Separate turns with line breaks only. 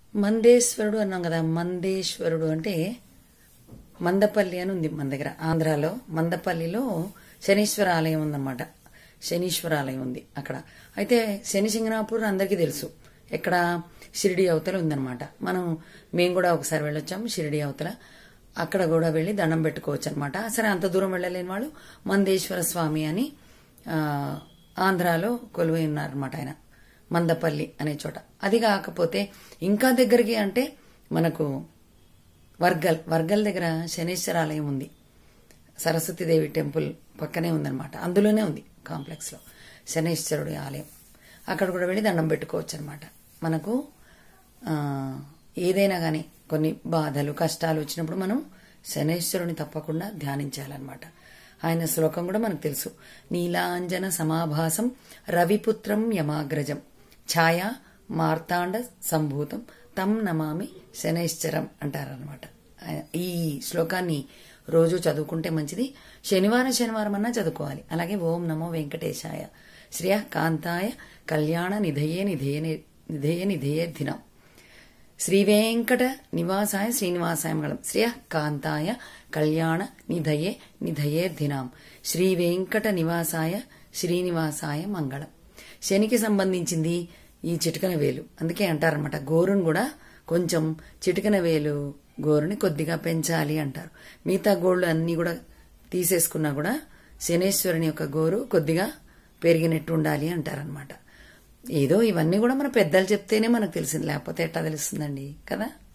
మందేశ్వరుడు అన్నాం కదా మందేశ్వరుడు అంటే మందపల్లి అని ఉంది మన దగ్గర ఆంధ్రాలో మందపల్లిలో శనీశ్వర ఆలయం ఉందన్నమాట శనీశ్వర ఆలయం ఉంది అక్కడ అయితే శని సింగనాపూర్ అందరికీ తెలుసు ఎక్కడ షిరిడి అవతల ఉందన్నమాట మనం మేము కూడా ఒకసారి వెళ్ళొచ్చాము షిరిడి అవతల అక్కడ కూడా వెళ్ళి దండం పెట్టుకోవచ్చు అనమాట సరే అంత దూరం వెళ్ళలేని వాళ్ళు మందేశ్వర స్వామి అని ఆ, ఆంధ్రాలో కొలువై ఉన్నారన్నమాట ఆయన మందపల్లి అనే చోట అది కాకపోతే ఇంకా దగ్గరికి అంటే మనకు వర్గల్ వర్గల్ దగ్గర శనేశ్వర ఆలయం ఉంది సరస్వతీదేవి టెంపుల్ పక్కనే ఉందన్నమాట అందులోనే ఉంది కాంప్లెక్స్ లో శనేశ్వరుడి ఆలయం అక్కడ కూడా వెళ్ళి దండం పెట్టుకోవచ్చు అనమాట మనకు ఆ, ఏదైనా కానీ కొన్ని బాధలు కష్టాలు వచ్చినప్పుడు మనం శనేశ్వరుని తప్పకుండా ధ్యానించాలన్నమాట ఆయన శ్లోకం కూడా మనకు తెలుసు నీలాంజన సమాభాసం రవిపుత్రం యమాగ్రజం ఛాయా మార్తాండ సంభూతం తం నమామి శనైశ్చరం అంటారనమాట ఈ శ్లోకాన్ని రోజు చదువుకుంటే మంచిది శనివారం శనివారం అన్నా చదువుకోవాలి అలాగే ఓం నమో వెంకటేశాయ శ్రియ కాంతాయ కళ్యాణ నిధయే నిధేయ నిధేయ నిధేయ దినం శ్రీ వెంకట నివాసాయ శ్రీనివాసాయ మంగళం శ్రియ కాంతాయ కళ్యాణ నిధయే నిధయే దినాం శ్రీ వెంకట నివాసాయ శ్రీనివాసాయ మంగళం శనికి సంబంధించింది ఈ చిటికన వేలు అందుకే అంటారనమాట గోరును కూడా కొంచెం చిటికన వేలు గోరుని కొద్దిగా పెంచాలి అంటారు మిగతా గోళ్ళు అన్ని కూడా తీసేసుకున్నా కూడా శనేశ్వరుని యొక్క గోరు కొద్దిగా పెరిగినట్టు ఉండాలి అంటారనమాట ఏదో ఇవన్నీ కూడా మన పెద్దలు చెప్తేనే మనకు తెలిసింది లేకపోతే ఎట్టా తెలుస్తుందండి కదా